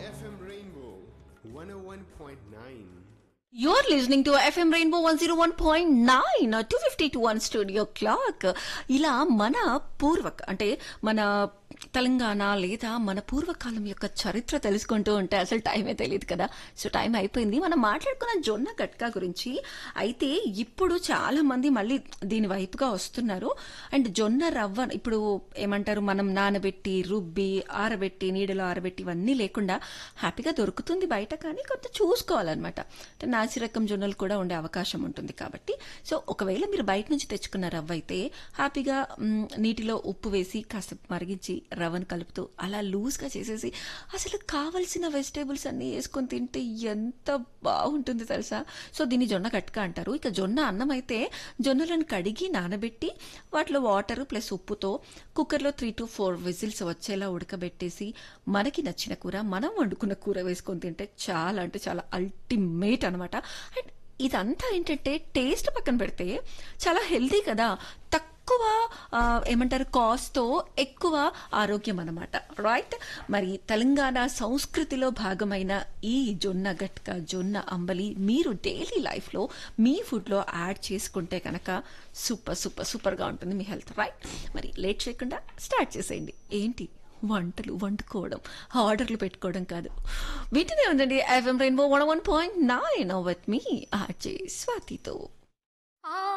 FM Rainbow 101.9. You're listening to FM Rainbow 101.9 251 studio clock ఇలా మన పూర్వక అంటే మన తెలంగాణ లేదా మన పూర్వకాలం యొక్క చరిత్ర తెలుసుకుంటూ ఉంటే అసలు టైమే తెలియదు కదా సో టైం అయిపోయింది మనం మాట్లాడుకున్న జొన్న గట్కా గురించి అయితే ఇప్పుడు చాలా మంది మళ్ళీ దీని వైపుగా వస్తున్నారు అండ్ జొన్న రవ్వ ఇప్పుడు ఏమంటారు మనం నానబెట్టి రుబ్బి ఆరబెట్టి నీడలో ఆరబెట్టి ఇవన్నీ లేకుండా హ్యాపీగా దొరుకుతుంది బయట కానీ కొంత చూసుకోవాలన్నమాట అంటే నాసిరకం జొన్నలు కూడా ఉండే అవకాశం ఉంటుంది కాబట్టి సో ఒకవేళ మీరు బయట నుంచి తెచ్చుకున్న రవ్వ అయితే హ్యాపీగా మ్, నీటిలో ఉప్పు వేసి కాస్త మరిగించి రవ్వను కలుపుతూ అలా లూజ్గా చేసేసి అసలు కావలసిన వెజిటేబుల్స్ అన్ని వేసుకొని తింటే ఎంత బాగుంటుంది తెలుసా సో దీన్ని జొన్న కట్క అంటారు ఇక జొన్న అన్నం అయితే జొన్నలను కడిగి నానబెట్టి వాటిలో వాటర్ ప్లస్ ఉప్పుతో కుక్కర్లో త్రీ టు ఫోర్ విజిల్స్ వచ్చేలా ఉడకబెట్టేసి మనకి నచ్చిన కూర మనం వండుకున్న కూర వేసుకొని తింటే చాలా అంటే చాలా అల్టిమేట్ అనమాట అండ్ ఇదంతా ఏంటంటే టేస్ట్ పక్కన పెడితే చాలా హెల్తీ కదా తక్కువ ఆ, ఏమంటారు కాస్ట్తో ఎక్కువ ఆరోగ్యం అనమాట రైట్ మరి తెలంగాణ సంస్కృతిలో భాగమైన ఈ జొన్న గట్క జొన్న అంబలి మీరు డైలీ లైఫ్లో మీ ఫుడ్లో యాడ్ చేసుకుంటే కనుక సూపర్ సూపర్ సూపర్గా ఉంటుంది మీ హెల్త్ రైట్ మరి లేట్ చేయకుండా స్టార్ట్ చేసేయండి ఏంటి వంటలు వండుకోవడం ఆర్డర్లు పెట్టుకోవడం కాదు వీటినే ఉందండి FM rainbow one one point nine with మీ ఆర్జే స్వాతితో ఆ